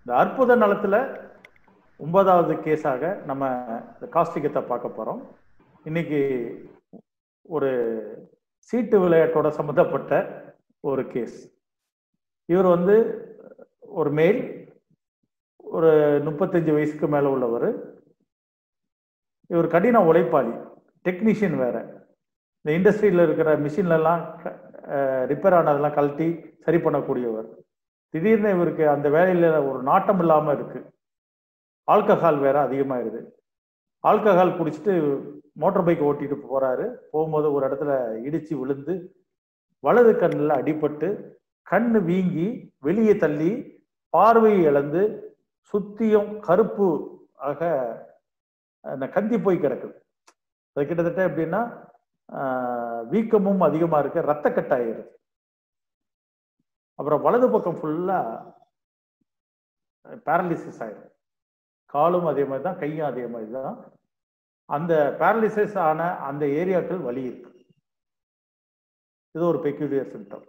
இந்த அற்புத நலத்துல ஒன்பதாவது கேஸாக நம்ம இந்த காஸ்டிகத்தை பார்க்க போறோம் இன்னைக்கு ஒரு சீட்டு விளையாட்டோட சம்மந்தப்பட்ட ஒரு கேஸ் இவர் வந்து ஒரு மேல் ஒரு முப்பத்தஞ்சு வயசுக்கு மேல உள்ளவர் இவர் கடின உழைப்பாளி டெக்னீஷியன் வேற இந்த இண்டஸ்ட்ரியில் இருக்கிற மிஷின்லலாம் ரிப்பேர் ஆனதெல்லாம் கழட்டி சரி பண்ணக்கூடியவர் திடீர்னு இவருக்கு அந்த வேலையில ஒரு நாட்டம் இல்லாம இருக்கு ஆல்கஹால் வேற அதிகமாயிருது ஆல்கஹால் குடிச்சிட்டு மோட்டார் பைக் ஓட்டிட்டு போறாரு போகும்போது ஒரு இடத்துல இடிச்சு விழுந்து வலது கண்ணில் அடிபட்டு கண் வீங்கி வெளியே தள்ளி பார்வை இழந்து சுத்தியும் கருப்பு ஆக அந்த கந்தி போய் கிடக்குது அது கிட்டத்தட்ட எப்படின்னா வீக்கமும் அதிகமா இருக்கு ரத்த கட்டாயிருது அப்புறம் வலது பக்கம் ஃபுல்லா பேரலிசிஸ் ஆயிடும் காலும் அதே மாதிரி தான் கையும் அதே மாதிரி தான் அந்த பேரலிசிஸ் ஆன அந்த ஏரியாக்கள் வலி இருக்கு இது ஒரு பெக்யூலியர் சிம்டம்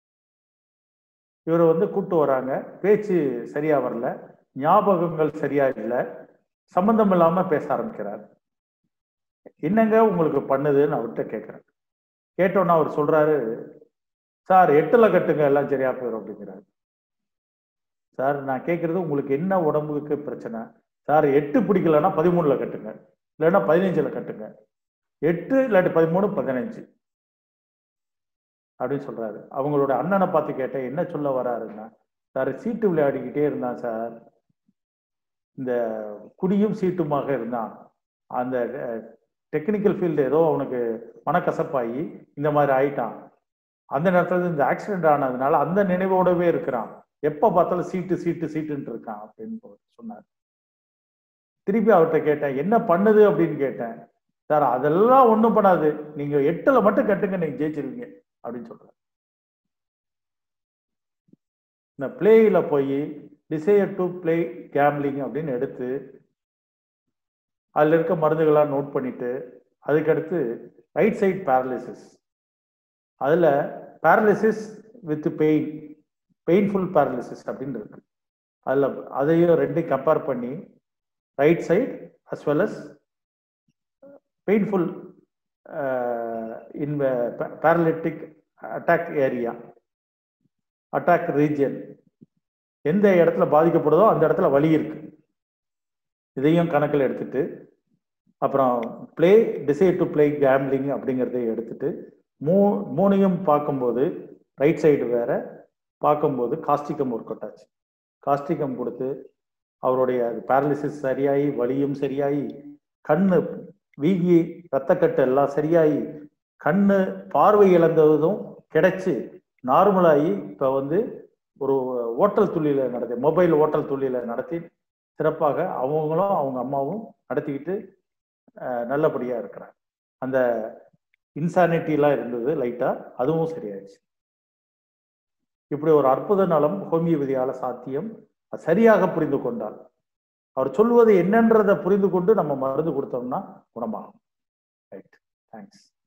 இவர் வந்து கூட்டு வராங்க பேச்சு சரியா வரல ஞாபகங்கள் சரியா இல்லை சம்பந்தம் இல்லாம பேச ஆரம்பிக்கிறார் என்னங்க உங்களுக்கு பண்ணுதுன்னு அவர்கிட்ட கேட்குறேன் கேட்டோன்னா அவர் சொல்றாரு சார் எட்டுல கட்டுங்க எல்லாம் சரியா போயிடும் அப்படிங்கிறாரு சார் நான் கேட்கறது உங்களுக்கு என்ன உடம்புக்கு பிரச்சனை சார் எட்டு பிடிக்கலன்னா பதிமூணுல கட்டுங்க இல்லைன்னா பதினஞ்சுல கட்டுங்க எட்டு இல்லாட்டி பதிமூணு பதினஞ்சு அப்படின்னு சொல்றாரு அவங்களோட அண்ணனை பார்த்து கேட்டேன் என்ன சொல்ல வராருன்னா சார் சீட்டு விளையாடிக்கிட்டே இருந்தான் சார் இந்த குடியும் சீட்டுமாக இருந்தான் அந்த டெக்னிக்கல் ஃபீல்டு ஏதோ அவனுக்கு மனக்கசப்பாகி இந்த மாதிரி ஆயிட்டான் அந்த நேரத்தில் இந்த ஆக்சிடென்ட் ஆனதுனால அந்த நினைவோடவே இருக்கிறான் எப்போ பார்த்தாலும் சீட்டு சீட்டு சீட்டுன்ட்டு இருக்கான் அப்படின்னு சொன்னார் திருப்பி அவர்கிட்ட கேட்டேன் என்ன பண்ணுது அப்படின்னு கேட்டேன் சார் அதெல்லாம் ஒன்றும் பண்ணாது நீங்க எட்டுல மட்டும் கட்டுங்க நீங்க ஜெயிச்சிருவீங்க அப்படின்னு சொல்றாரு இந்த பிளேயில போய் டிசையர் டு பிளே கேம்லிங் அப்படின்னு எடுத்து அதில் இருக்க மருந்துகளாக நோட் பண்ணிட்டு அதுக்கடுத்து ரைட் சைட் பேரலிசிஸ் அதில் paralysis with pain painful paralysis அப்படின்னு இருக்கு அதில் அதையும் ரெண்டையும் கம்பேர் பண்ணி right side as well as painful in paralytic attack area attack region எந்த இடத்துல பாதிக்கப்படுதோ அந்த இடத்துல வலி இருக்கு இதையும் கணக்கில் எடுத்துட்டு அப்புறம் play decide to play gambling அப்படிங்கிறத எடுத்துட்டு மூ மூணையும் பார்க்கும்போது ரைட் சைடு வேற பார்க்கும்போது காஸ்டிகம் ஒர்க் அவுட் ஆச்சு காஸ்டிகம் கொடுத்து அவருடைய பேரலிசிஸ் சரியாகி வலியும் சரியாகி கண்ணு வீங்கி ரத்தக்கட்டு எல்லாம் சரியாகி கண்ணு பார்வை இழந்ததும் கிடைச்சு நார்மலாகி இப்போ வந்து ஒரு ஓட்டல் துள்ளியில நடத்தி மொபைல் ஓட்டல் துள்ளியில நடத்தி சிறப்பாக அவங்களும் அவங்க அம்மாவும் நடத்திக்கிட்டு நல்லபடியா இருக்கிறாங்க அந்த இன்சானிட்டிலாம் இருந்தது லைட்டா அதுவும் சரியாயிடுச்சு இப்படி ஒரு அற்புத நலம் ஹோமியோபதியால சாத்தியம் சரியாக புரிந்து கொண்டால் அவர் சொல்வது என்னன்றதை புரிந்து கொண்டு நம்ம மருந்து கொடுத்தோம்னா குணமாகும் ரைட் தேங்க்ஸ்